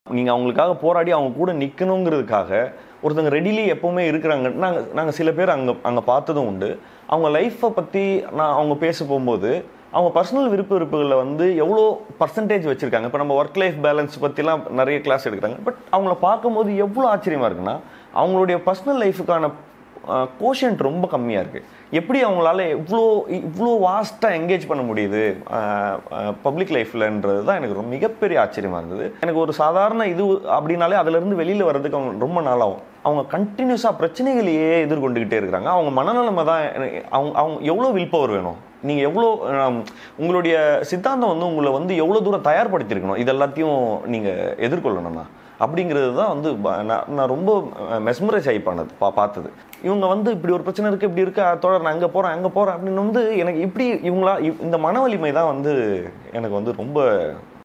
நீங்கள் அவங்களுக்காக போராடி அவங்க கூட நிற்கணுங்கிறதுக்காக ஒருத்தங்க ரெடிலி எப்போவுமே இருக்கிறாங்க நாங்கள் நாங்கள் சில பேர் அங்கே அங்கே பார்த்ததும் உண்டு அவங்க லைஃப்பை பற்றி நான் அவங்க பேச போகும்போது அவங்க பர்சனல் விருப்ப வெறுப்புகளில் வந்து எவ்வளோ பர்சன்டேஜ் வச்சுருக்காங்க இப்போ நம்ம ஒர்க் லைஃப் பேலன்ஸ் பற்றிலாம் நிறைய கிளாஸ் எடுக்கிறாங்க பட் அவங்கள பார்க்கும்போது எவ்வளோ ஆச்சரியமாக இருக்குன்னா அவங்களுடைய பர்சனல் லைஃபுக்கான கோஷன்ட் ரொம்ப கம்மியாக இருக்குது எப்படி அவங்களால இவ்வளோ இவ்வளோ வாஸ்ட்டாக என்கேஜ் பண்ண முடியுது பப்ளிக் லைஃப்லன்றது தான் எனக்கு ரொம்ப மிகப்பெரிய ஆச்சரியமாக இருந்தது எனக்கு ஒரு சாதாரண இது அப்படின்னாலே அதுலேருந்து வெளியில் வர்றதுக்கு அவங்க ரொம்ப நாளாகும் அவங்க கண்டினியூஸாக பிரச்சனைகளையே எதிர்கொண்டுக்கிட்டே இருக்கிறாங்க அவங்க மனநலமை தான் எனக்கு- அவங்க அவங்க எவ்வளோ வில் பவர் வேணும் நீங்கள் எவ்வளோ ஆம், உங்களுடைய சித்தாந்தம் வந்து உங்களை வந்து எவ்வளோ தூரம் தயார்படுத்தியிருக்கணும் இது எல்லாத்தையும் நீங்கள் எதிர்கொள்ளணும்னா அப்படிங்கிறது தான் வந்து ப- நான் நான் ரொம்ப மெஸ்மரைஸ் ஆகி பண்ணது பா பார்த்தது இவங்க வந்து இப்படி ஒரு பிரச்சனை இருக்குது இப்படி இருக்கு தோழர் நான் அங்கே போகிறேன் அங்கே போகிறேன் அப்படின்னு வந்து எனக்கு இப்படி இவங்களா இவ்- இந்த மன வலிமை தான் வந்து எனக்கு வந்து ரொம்ப